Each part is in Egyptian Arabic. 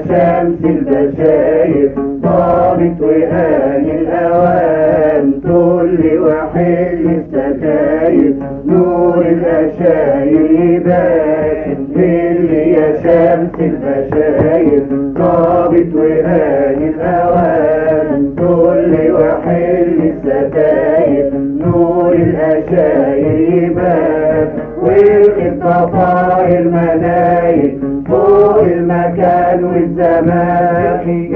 شمس البشاير طابت وآن الأوان طل وحل الستاير نور الأشاير يبان اللي يا شمس البشاير طابت وآن الأوان طل وحل الستاير نور الأشاير يبان والخطة المنايل فوق المكان والزمان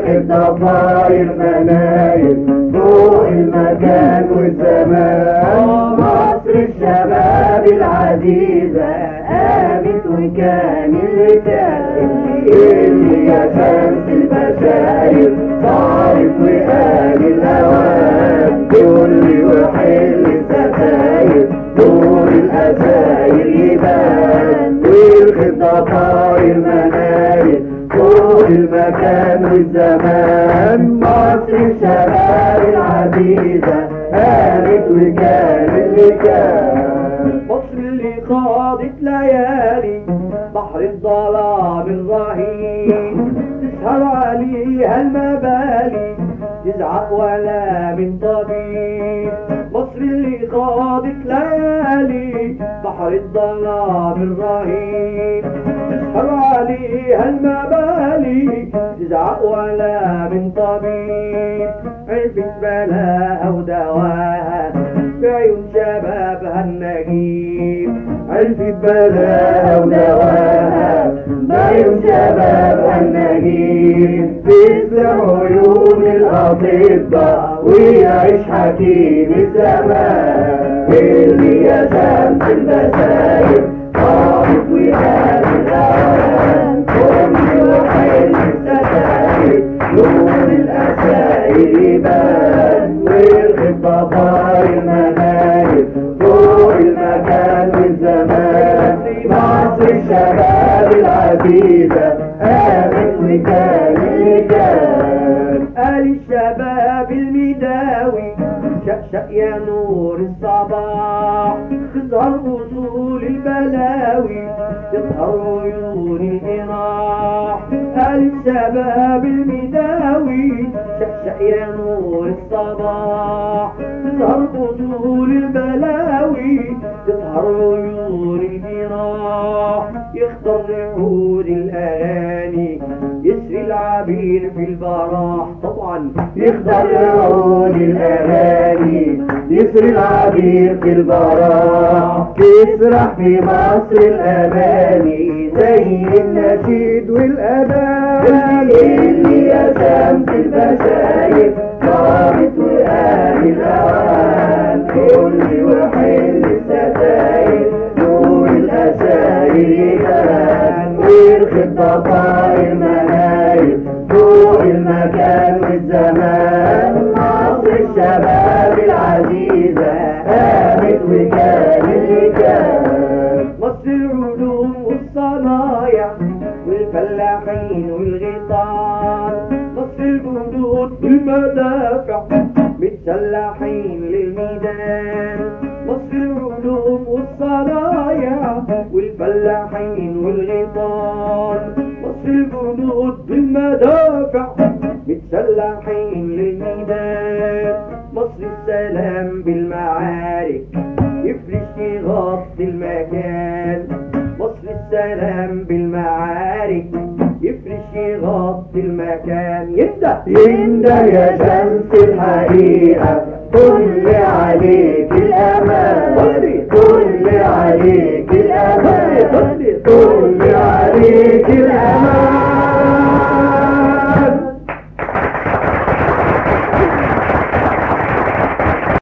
الخطة المنايل فوق المكان والزمان مصر الشباب العزيزة قامت وكان اللي كان اللي يا شمس البشاير طارت وقال الأوان كل وحل الستاير دور الأساير يبان والخطة طاير منايل فوق المكان والزمان مصر الشباب العزيزة قامت وكان اللي كان مصر اللي خاضت ليالي بحر الظلام الرهيب تسهر عليها المبالي تزعق ولا من طبيب مصر اللي خاضت ليالي بحر الظلام الرهيب تسهر عليها المبالي تزعق ولا من طبيب عرفت بلاها ودواها بعيون شبابها النجيب عرفت بلاها ودواها بعيون شبابها النجيب تسلم عيون الأطباء ويعيش حكيم الزمان اللي يا شمس البشاير قامت وقال الأوان كل وحل الستاير نور الأساير يبان والخطة طاير مناير فوق المكان والزمان مصر الشباب العزيزة قامت وكان اللي كان قال الشباب المداوي شقشق يا نور الصباح تظهر أصول البلاوي تظهر عيون الجراح قال الشباب المداوي شقشق يا نور الصباح تظهر أصول البلاوي تظهر عيون الجراح يختار عود الأغاني يسري العبير في البراح طبعا يخترعون الأغاني يسري العبير في البراح تسرح في مصر الأماني زي النشيد والأذان اللي يا شمس البشاير قامت وقال الأوان كل وحل الستاير نور الأساير يبان والخطة طاير مناير فوق المكان والزمان مصر الشباب العزيزة قامت وكان اللي كان مصر العلوم والصنايع والفلاحين والغيطان مصر الجنود والمدافع متسلحين للميدان مصر العلوم والصنايع والفلاحين والغيطان مصر الجنود بالمدافع متسلحين للميدان مصر السلام بالمعارك يفرش يغطي المكان مصر السلام بالمعارك يفرش يغطي المكان يبدأ ينده يا شمس الحقيقة كل عليك الأمان كل عليك الأمان كل